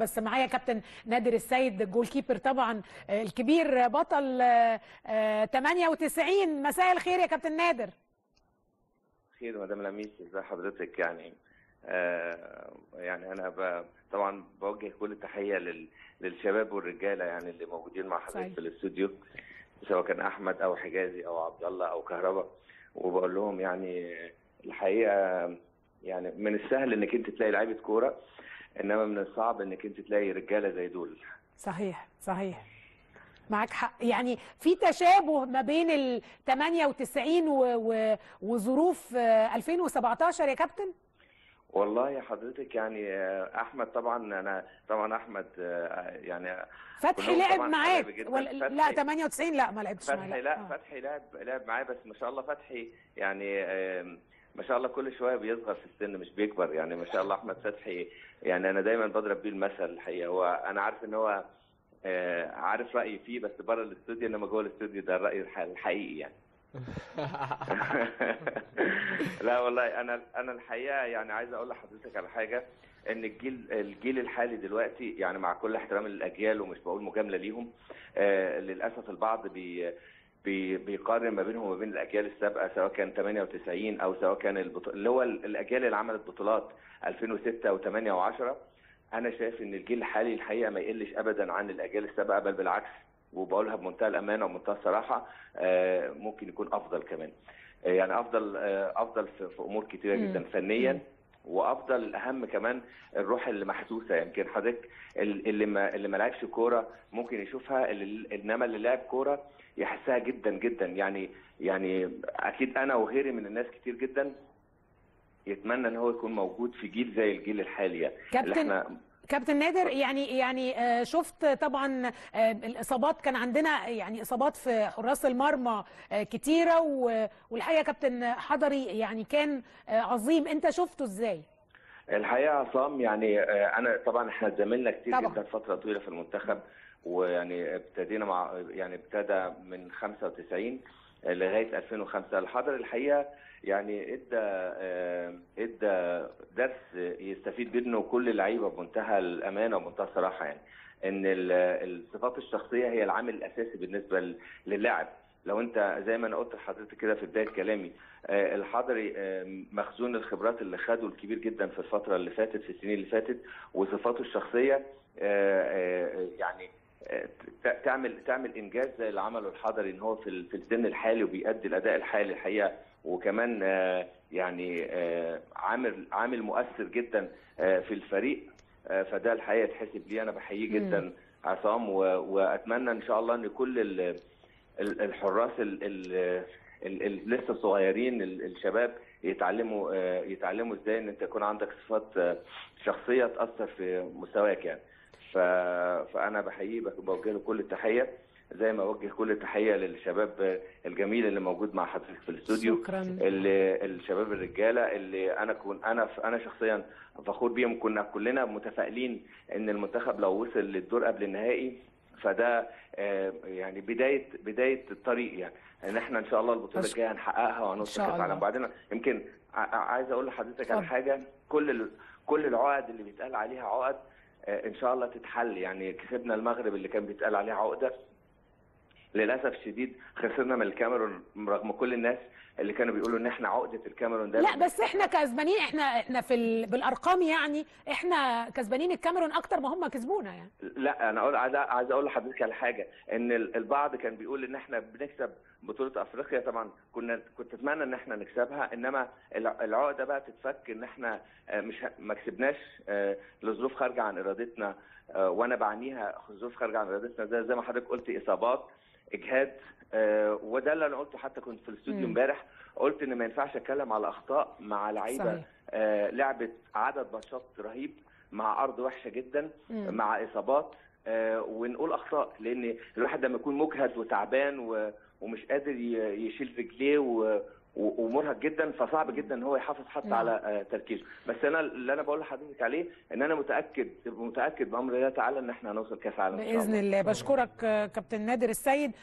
بس معايا كابتن نادر السيد الجول كيبر طبعا آه، الكبير بطل آه، آه، 98 مساء الخير يا كابتن نادر خير مدام لميس ازي حضرتك يعني آه يعني انا ب... طبعا بوجه كل التحيه لل... للشباب والرجاله يعني اللي موجودين مع حضرتك صحيح. في الاستوديو سواء كان احمد او حجازي او عبد الله او كهربا وبقول لهم يعني الحقيقه يعني من السهل انك انت تلاقي لعيبه كوره انما من الصعب انك انت تلاقي رجاله زي دول صحيح صحيح معاك حق يعني في تشابه ما بين ال 98 و... و... وظروف آه، 2017 يا كابتن والله يا حضرتك يعني آه، احمد طبعا انا طبعا احمد آه، يعني فتحي كلهم لعب طبعاً معاك حبايبي جداً. ولا لا فتحي- 98 لا ما لعبتش معاه فتحي لا آه. فتحي لعب لعب معايا بس ما شاء الله فتحي يعني آم، ما شاء الله كل شويه بيصغر في السن مش بيكبر يعني ما شاء الله احمد فتحي يعني انا دايما بضرب بيه المثل الحقيقه هو انا عارف ان هو آه، عارف رايي فيه بس بره الاستوديو انما جوه الاستوديو ده الراي الح- الحقيقي يعني لا والله انا انا الحقيقه يعني عايز اقول لحضرتك على حاجه ان الجيل الجيل الحالي دلوقتي يعني مع كل احترام للاجيال ومش بقول مجامله ليهم آه للاسف البعض بي بي بيقارن ما بينهم وما بين الاجيال السابقه سواء كان 98 او سواء كان البطو... اللي هو الاجيال اللي عملت بطولات 2006 و8 و10 انا شايف ان الجيل الحالي الحقيقه ما يقلش ابدا عن الاجيال السابقه بل بالعكس وبقولها بمنتهى الامانه ومنتهى الصراحه آه، ممكن يكون افضل كمان آه، يعني افضل آه، افضل في في امور كتيره مم. جدا مم. فنيا وافضل الاهم كمان الروح اللي محسوسه يمكن حضرتك ال- اللي ما اللي ما لعبش كوره ممكن يشوفها اللي انما اللي لعب كوره يحسها جدا جدا يعني يعني اكيد انا وغيري من الناس كتير جدا يتمنى ان هو يكون موجود في جيل زي الجيل الحالي يعني اللي كابتن احنا كابتن نادر يعني يعني آه، شفت طبعا آه، الاصابات كان عندنا يعني اصابات في حراس المرمى آه، كتيره و- والحقيقه كابتن حضري يعني كان آه، عظيم انت شفته ازاي؟ الحقيقه عصام يعني آه، انا طبعا احنا زميلنا كتير طبعا. جدا فتره طويله في المنتخب ويعني ابتدينا مع يعني ابتدى من 95 لغايه 2005 الحضر الحقيقه يعني ادى آه، ادى درس يستفيد منه كل اللعيبه بمنتهى الامانه ومنتهى الصراحه يعني ان ال- الصفات الشخصيه هي العامل الاساسي بالنسبه لل- للاعب لو انت زي ما انا قلت لحضرتك كده في بدايه كلامي آه، الحضري آه، مخزون الخبرات اللي خده الكبير جدا في الفتره اللي فاتت في السنين اللي فاتت وصفاته الشخصيه آه، آه، يعني آه، ت- تعمل تعمل انجاز زي اللي عمله الحضري ان هو في ال- في السن الحالي وبيأدي الاداء الحالي الحقيقه وكمان آه، يعني آه، عامل عامل مؤثر جدا آه، في الفريق آه، فده الحقيقه يتحسب لي انا بحييه مم. جدا عصام و- واتمنى ان شاء الله ان كل ال- ال- الحراس ال- ال- ال- ال- لسه صغيرين ال- الشباب يتعلموا آه، يتعلموا ازاي ان انت يكون عندك صفات آه، شخصيه تاثر في مستواك يعني ف... فانا بحييه بك- بوجه له كل التحيه زي ما اوجه كل التحيه للشباب آه، الجميل اللي موجود مع حضرتك في الاستوديو شكرا اللي الشباب الرجاله اللي انا كون انا انا شخصيا فخور بيهم كنا كلنا متفائلين ان المنتخب لو وصل للدور قبل النهائي فده آه، يعني بدايه بدايه الطريق يعني ان احنا ان شاء الله البطوله أشك- الجايه هنحققها إن وهنوصل شاء كاس العالم الله. بعدين يمكن ع- عايز اقول لحضرتك على اتفضل. حاجه كل ال... كل العقد اللي بيتقال عليها عقد آه، ان شاء الله تتحل يعني كسبنا المغرب اللي كان بيتقال عليها عقده للاسف الشديد خسرنا من الكاميرون رغم كل الناس اللي كانوا بيقولوا ان احنا عقده الكاميرون ده لا بس احنا كسبانين احنا احنا في ال... بالارقام يعني احنا كسبانين الكاميرون اكتر ما هم كسبونا يعني لا انا اقول عايز عايز اقول لحضرتك على حاجه ان ال- البعض كان بيقول ان احنا بنكسب بطوله افريقيا طبعا كنا كنت اتمنى ان احنا نكسبها انما الع- العقده بقى تتفك ان احنا آه، مش ه- ما كسبناش آه، لظروف خارجه عن ارادتنا آه، وانا بعنيها ظروف خارجه عن ارادتنا زي زي ما حضرتك قلت اصابات اجهاد آه، وده اللي انا قلته حتى كنت في الاستوديو مم. امبارح قلت ان ما ينفعش اتكلم على اخطاء مع لعيبه صحيح. آه، لعبت عدد ماتشات رهيب مع ارض وحشه جدا مم. مع اصابات آه، ونقول اخطاء لان الواحد لما يكون مجهد وتعبان و- ومش قادر ي- يشيل رجليه و- و- ومرهق جدا فصعب جدا ان هو يحافظ حتى نعم. على آه، تركيزه بس انا اللي انا بقول لحضرتك عليه ان انا متاكد متاكد بامر الله تعالى ان احنا هنوصل كاس عالم إن شاء باذن الله بشكرك آه، كابتن نادر السيد